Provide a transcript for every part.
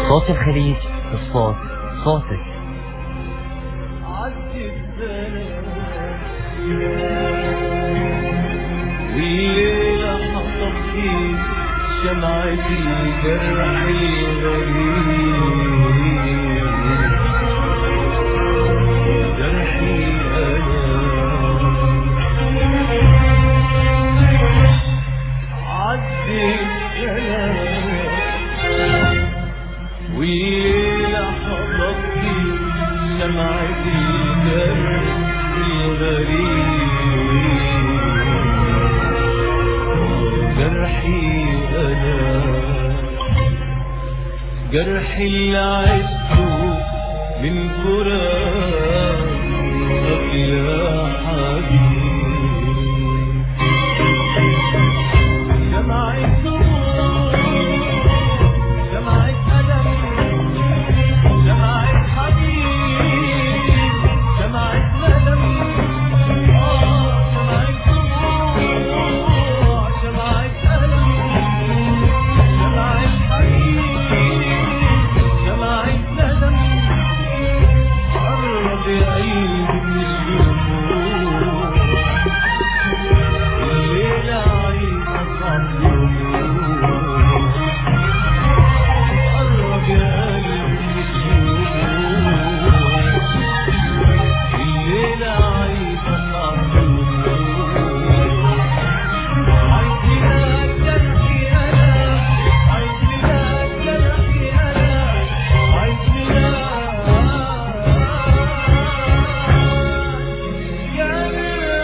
صوت الخليج الصوت صوتك والليلة حطبتي شمعتي جرحي غريب جرحي أنا عدت سلام والليلة حطبتي شمعتي جرحي غريب جرحي أنا جرحي اللي عشته من فراقك يا حبيبي جمعت دموع جمعت ألم جمعت حبيب جمعت ندم آه جمعت دموع جمعت ألم جمعت حبيب جمعت ندم قرب يا قلبي من الشموع الليلة عيد أصعب يوم قرب يا قلبي الليلة عيد أصعب عيد ميلاد جرحي أنا عيد ميلاد جرحي أنا عيد ميلاد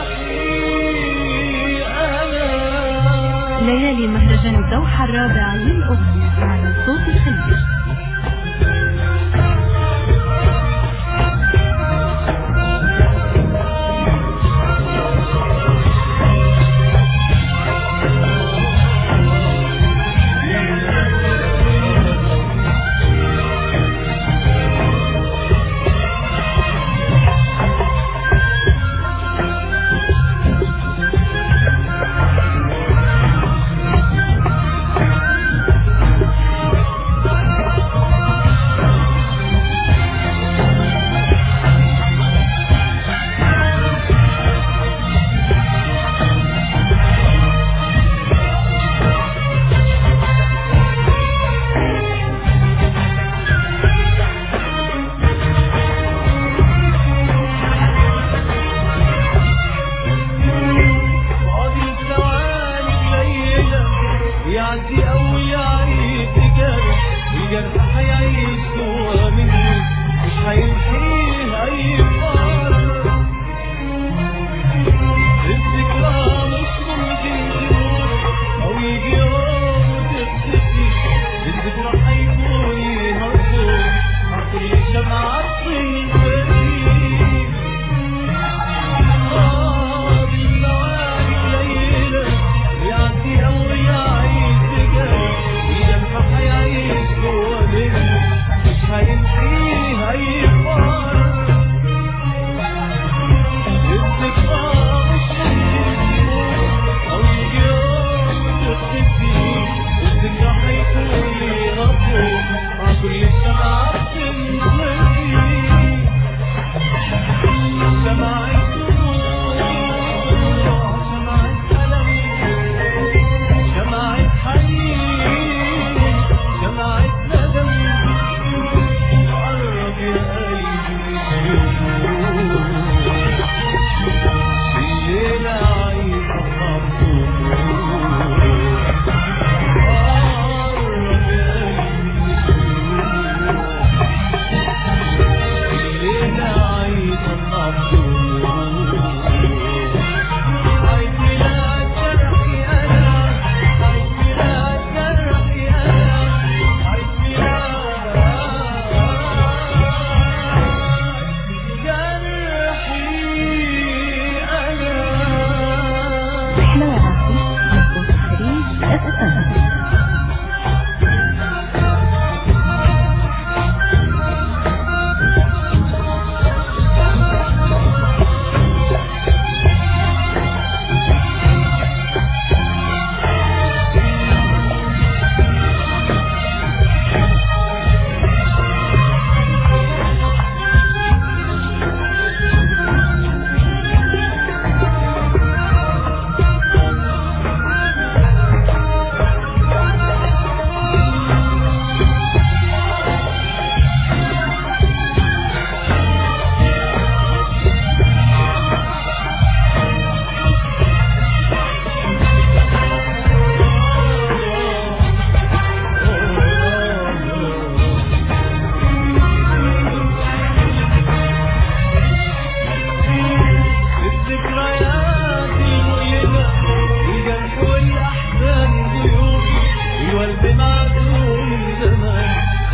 جرحي أنا ليالي مهرجان الدوحة الرابع للأغنية على صوت الخليج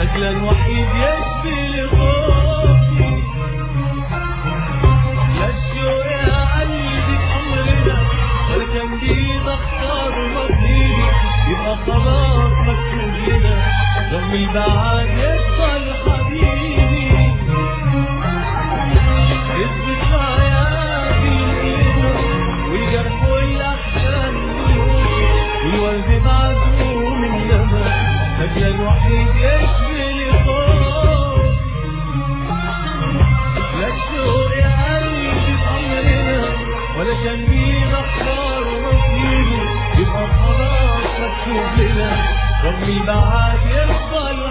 أجل الوحيد يشفي لخوفي لا الشوق يا قلبي بأمرنا ولا كان بيد أختار مصيري يبقى خلاص مكتوب لنا رغم البعاد يفضل حبيبي اثبت حياتي لنا والجرح والأحزان والورد معزوم إنما أجل الوحيد يشفي لخوف لا الشوق يا قلبي بأمرنا ولا كان بيد أختار مصيري يبقى خلاص مكتوب لنا رغم البعاد يفضل